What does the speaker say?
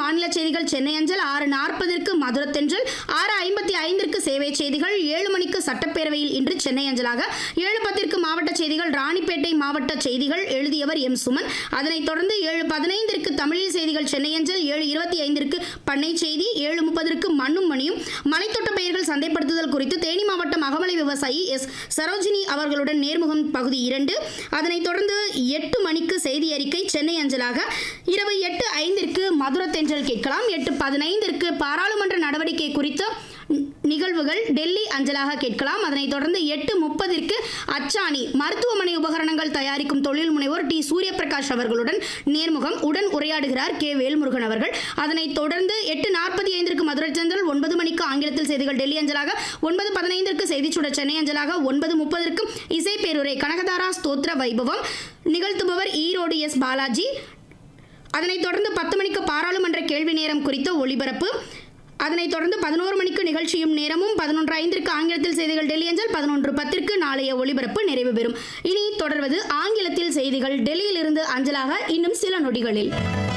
மாநில செய்திகள் சென்னை அஞ்சல் ஆறு நாற்பதற்கு மதுரத்தென்றல் ஆறு ஐம்பத்தி ஐந்திற்கு சேவை செய்திகள் ஏழு மணிக்கு சட்டப்பேரவையில் இன்று சென்னை அஞ்சலாக ஏழு பத்திற்கு மாவட்ட செய்திகள் ராணிப்பேட்டை மாவட்ட செய்திகள் எழுதியவர் எம் சுமன் அதனைத் தொடர்ந்து ஏழு பதினைந்திற்கு தமிழில் செய்திகள் சென்னை அஞ்சல் ஏழு இருபத்தி ஐந்திற்கு பண்ணை செய்தி ஏழு முப்பதற்கு மண்ணும் மணியும் மலைத்தோட்ட பயிர்கள் சந்தைப்படுத்துதல் குறித்து தேனி மாவட்டம் அகமலை விவசாயி எஸ் சரோஜினி அவர்களுடன் நேர்முகம் பகுதி இரண்டு அதனைத் தொடர்ந்து எட்டு மணிக்கு செய்தி அறிக்கை சென்னை அஞ்சலாக இரவு எட்டு ஐந்திற்கு மதுரத்தென்றல் கேட்கலாம் எட்டு பதினைந்திற்கு பாராளுமன்ற நடவடிக்கை குறித்த நி- நிகழ்வுகள் டெல்லி அஞ்சலாக கேட்கலாம் அதனைத் தொடர்ந்து எட்டு முப்பதிற்கு அச்சாணி மருத்துவமனை உபகரணங்கள் தயாரிக்கும் தொழில் முனைவோர் டி சூரியபிரகாஷ் அவர்களுடன் நேர்முகம் உடன் உரையாடுகிறார் கே வேல்முருகன் அவர்கள் அதனைத் தொடர்ந்து எட்டு நாற்பத்தி ஐந்திற்கு மதுரை சென்றல் ஒன்பது மணிக்கு ஆங்கிலத்தில் செய்திகள் டெல்லி அஞ்சலாக ஒன்பது பதினைந்திற்கு செய்திச்சுடர் சென்னை அஞ்சலாக ஒன்பது முப்பதற்கு இசை பேருரை கனகதாரா ஸ்தோத்திர வைபவம் நிகழ்த்துபவர் ஈரோடு எஸ் பாலாஜி அதனைத் தொடர்ந்து பத்து மணிக்கு பாராளுமன்ற கேள்வி நேரம் குறித்த ஒளிபரப்பு அதனைத் தொடர்ந்து பதினோரு மணிக்கு நிகழ்ச்சியும் நேரமும் பதினொன்று ஐந்திற்கு ஆங்கிலத்தில் செய்திகள் டெல்லி அஞ்சல் பதினொன்று பத்திற்கு நாளைய ஒளிபரப்பு நிறைவு பெறும் இனி தொடர்வது ஆங்கிலத்தில் செய்திகள் டெல்லியிலிருந்து அஞ்சலாக இன்னும் சில நொடிகளில்